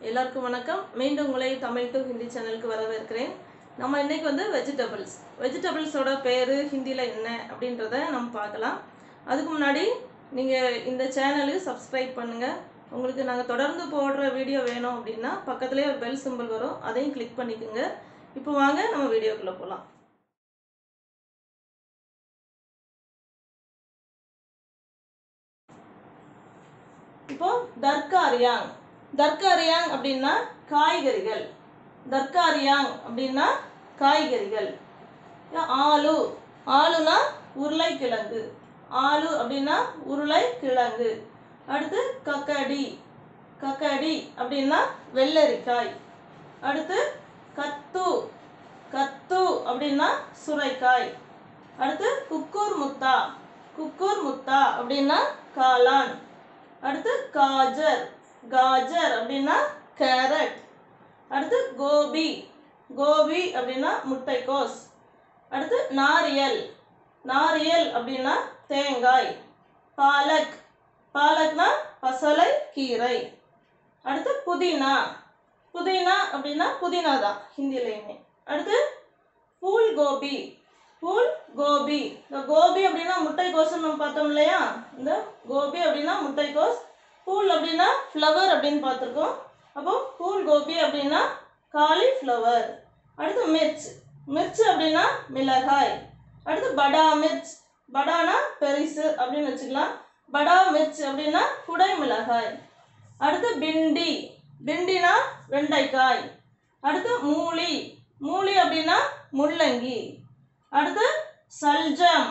எல்லாருக்கும் வணக்கம் மீண்டும் உங்களை தமிழ் டு ஹிந்தி சேனலுக்கு வரவேற்கிறேன் நம்ம இன்னைக்கு வந்து வெஜிடபிள்ஸ் வெஜிடபிள்ஸோட பேர் ஹிந்தியில் என்ன அப்படின்றத நம்ம பார்க்கலாம் அதுக்கு முன்னாடி நீங்கள் இந்த சேனலுக்கு சப்ஸ்கிரைப் பண்ணுங்கள் உங்களுக்கு நாங்கள் தொடர்ந்து போடுற வீடியோ வேணும் அப்படின்னா பக்கத்துலேயே ஒரு பெல் சிம்பிள் வரும் அதையும் கிளிக் பண்ணிக்கோங்க இப்போ வாங்க நம்ம வீடியோக்குள்ளே போகலாம் இப்போ தர்காரியாங் தர்காரியாங் அப்படின்னா காய்கறிகள் தர்காரியாங் அப்படின்னா காய்கறிகள் ஆலு ஆலுனா உருளைக்கிழங்கு ஆலு அப்படின்னா உருளைக்கிழங்கு அடுத்து கக்கடி கக்கடி அப்படின்னா வெள்ளரிக்காய் அடுத்து கத்து கத்து அப்படின்னா சுரைக்காய் அடுத்து குக்கூர் முத்தா குக்கூர் முத்தா அப்படின்னா காளான் அடுத்து காஜர் காஜர் அப்படின்னா கேரட் அடுத்து கோபி கோபி அப்படின்னா முட்டைக்கோஸ் அடுத்து நாரியல் நாரியல் அப்படின்னா தேங்காய் பாலக் பாலக்னா பசலை கீரை அடுத்து புதினா புதினா அப்படின்னா புதினா தான் ஹிந்திலையுமே அடுத்து பூல் கோபி பூல் கோபி இந்த கோபி அப்படின்னா முட்டைக்கோஸ்னு நம்ம பார்த்தோம் இல்லையா இந்த கோபி அப்படின்னா முட்டைக்கோஸ் பூல் அப்படின்னா ஃப்ளவர் அப்படின்னு பார்த்துருக்கோம் அப்போ பூல் கோபி அப்படின்னா காலிஃப்ளவர் அடுத்து மிர்ச் மிர்ச் அப்படின்னா மிளகாய் அடுத்து படா மிர்ச் படானா பெரிசு அப்படின்னு வச்சுக்கலாம் படா மிர்ச் அப்படின்னா குடை மிளகாய் அடுத்து பிண்டி பிண்டினா வெண்டைக்காய் அடுத்து மூலி மூலி அப்படின்னா முள்ளங்கி அடுத்து சல்ஜம்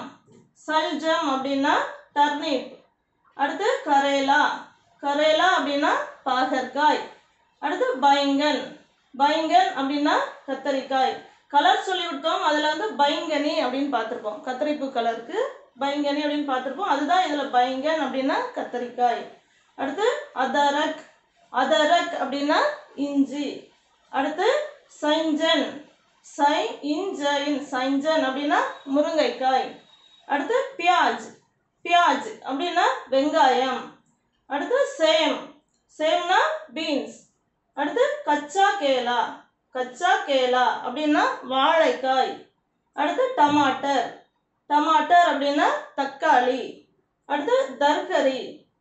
சல்ஜம் அப்படின்னா டர்னிப் அடுத்து கரேலா கரேலா அப்படின்னா பாகற்காய் அடுத்து பைங்கன் பைங்கன் அப்படின்னா கத்தரிக்காய் கலர் சொல்லி விட்டோம் அதில் வந்து பைங்கனி அப்படின்னு பார்த்துருப்போம் கத்தரிப்பு கலருக்கு பைங்கனி அப்படின்னு பார்த்துருப்போம் அதுதான் இதில் பைங்கன் அப்படின்னா கத்தரிக்காய் அடுத்து அதரக் அதரக் அப்படின்னா இஞ்சி அடுத்து சைஞ்சன் சை இன்ஜின் சைஞ்சன் அப்படின்னா முருங்கைக்காய் அடுத்து பியாஜ் பியாஜ் அப்படின்னா வெங்காயம் அடுத்து சேம் சேம்னா பீன்ஸ் அடுத்து கச்சா கேலா கச்சா கேலா அப்படின்னா வாழைக்காய் அடுத்து டமாட்டர் டமாட்டர் அப்படின்னா தக்காளி அடுத்து தர்கரி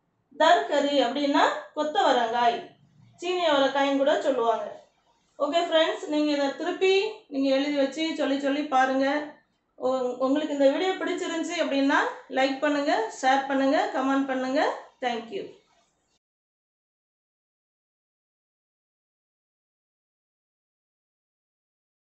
தர்கரி அப்படின்னா கொத்தவரங்காய் சீனி அவரைக்காயும் கூட சொல்லுவாங்க ஓகே ஃப்ரெண்ட்ஸ் நீங்கள் இதை திருப்பி நீங்கள் எழுதி வச்சு சொல்லி சொல்லி பாருங்கள் உங்களுக்கு இந்த வீடியோ பிடிச்சிருந்துச்சி அப்படின்னா லைக் பண்ணுங்கள் ஷேர் பண்ணுங்கள் கமெண்ட் பண்ணுங்கள் தேங்க்யூ